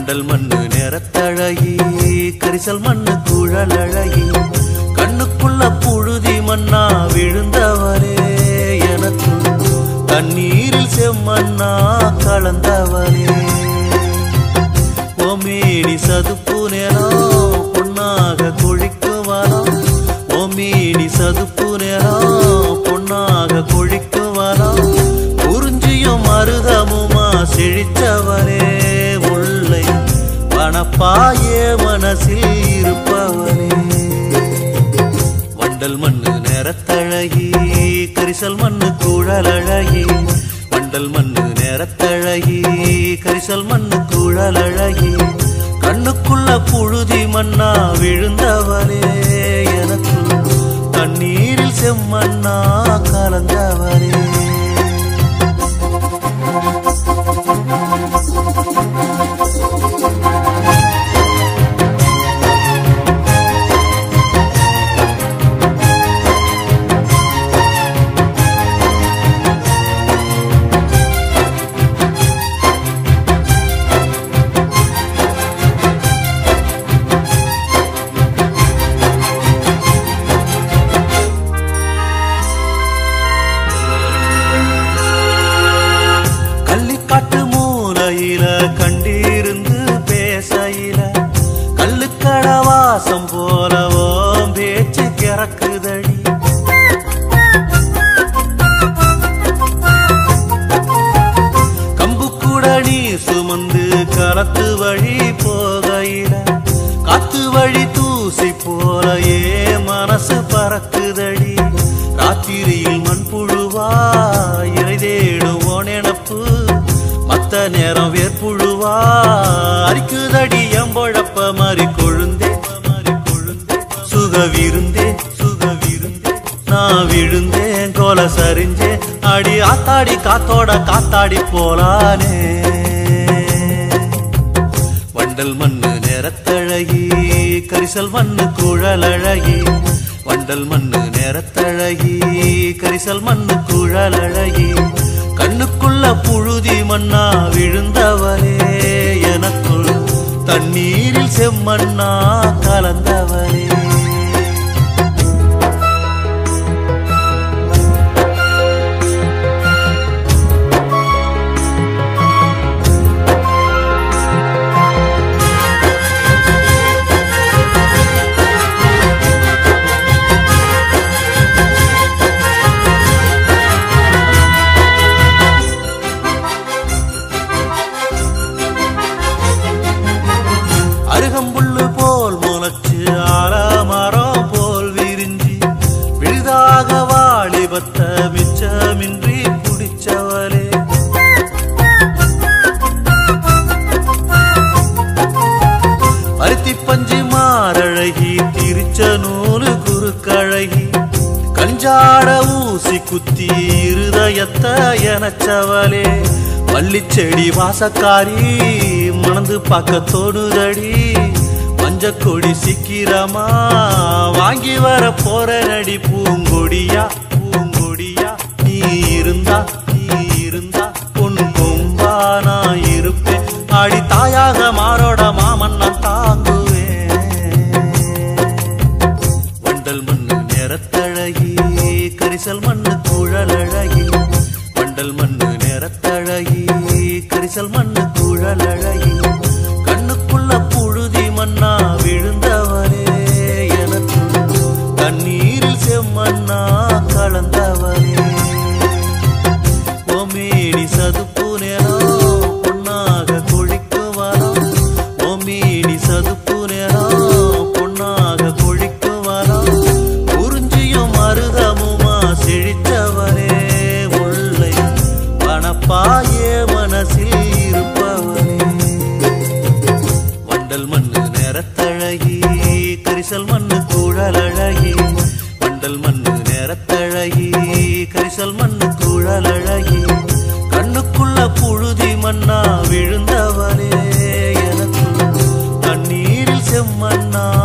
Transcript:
வண்டல் மண்ணு நிறத்தழகி கரிசல் மண்ணு குழல் அழகி கண்ணுக்குள்ள புழுதி மண்ணா விழுந்தவரே எனக்குள் தண்ணீரில் செம்மண்ணா கலந்தவரே ஓமேனி சதுப்பு நேரம் பொன்னாக கொழிக்குவாராம் ஓமேனி சதுப்பு நேரம் பொன்னாக கொழிக்குவாராம் உறிஞ்சியும் மருதமுமா செழித்தவரே முல்லை வனப்பாயே மனசில் இருப்பவனே வண்டல் மண்ணு நிறத்தழகி கரிசல் மண்ணு குழல் அழகி வண்டல் மண்ணு நிறத்தழகி கரிசல் மண்ணு குழல் அழகி கண்ணுக்குள்ள புழுதி மண்ணா விழுந்தவரே எனக்கு தண்ணீரில் செம்மண்ணா கலந்தவரே கள்ளிக்காட்டு மூலையில கண்டிருந்து பேசையில கள்ளுக்கட வாசம் போலவோ பேச்சு கிறக்குதடி கம்பு கூட நீ சுமந்து களத்து வழி போகையில காத்து வழி தூசி போல ஏ மனசு பறக்குதடி ராத்திரியில் மண்புழுவா இறை தேடுவோன் எனப்பு மத்த நேரம் வேர்ப்புழுவா அரிக்குதடி எம்பொழப்ப மாறி கொழுந்தே மாறி கொழுந்தே சுக விருந்தே சுக விருந்தே நான் விழுந்தேன் கோல சரிஞ்சேன் அடி ஆத்தாடி காத்தோட காத்தாடி போலானே வண்டல் மண்ணு நிறத்தழகி கரிசல் மண்ணு குழல் அழகி வண்டல் மண்ணு நிறத்தழகி கரிசல் மண்ணு குழல் அழகி கண்ணுக்குள்ள புழுதி மண்ணா விழுந்தவரே எனக்குள் தண்ணீரில் செம்மண்ணா கலந்தவரே அருகம்புல்லு போல் முளைச்சு ஆலமரம் போல் விரிஞ்சி விழுதாக வாலிபத்த மிச்சமின்றி குடிச்சவளே பருத்தி பஞ்சு மாரழகி திரிச்ச நூலு குறுக்கழகி கஞ்சாட ஊசி குத்தி இருதயத்தை எனச்சவளே மல்லிச்செடி வாசக்காரி மணந்து பார்க்க தோணுதடி மஞ்ச கொடி சீக்கிரமா வாங்கி வர போற நடி பூங்கொடியா பூங்கொடியா நீ இருந்தா நீ இருந்தா பொன் கொம்பா நான் இருப்பேன் ஆடி தாயாக மாரோட மாமன் நான் தாங்குவேன் வண்டல் மண்ணு நிறத்தழகி கரிசல் மண்ணு குழல் அழகி வண்டல் மண்ணு நிறத்தழகி கரிசல் மண்ணு குழல் அழகி கண்ணுக்குள்ள புழுதி மண்ணா விழுந்தவரே எனக்கு தண்ணீரில் செம்மண்ணா கலந்தவரே ஓமேனி சதுப்பு நேரம் பொன்னாக கொழிக்குவாராம் ஓமேனி சதுப்பு நேரம் பொன்னாக கொழிக்குவாராம் உறிஞ்சியும் மருதமுமா செழித்தவரே முல்லை வனப்பாயே மனசில் இருப்பவனே வண்டல் மண்ணு நிறத்தழகி கரிசல் மண்ணு குழல் அழகி வண்டல் மண்ணு நிறத்தழகி கரிசல் மண்ணு குழல் அழகி கண்ணுக்குள்ள புழுதி மண்ணா விழுந்தவனே எனக்கு தண்ணீரில் செம்மண்ணா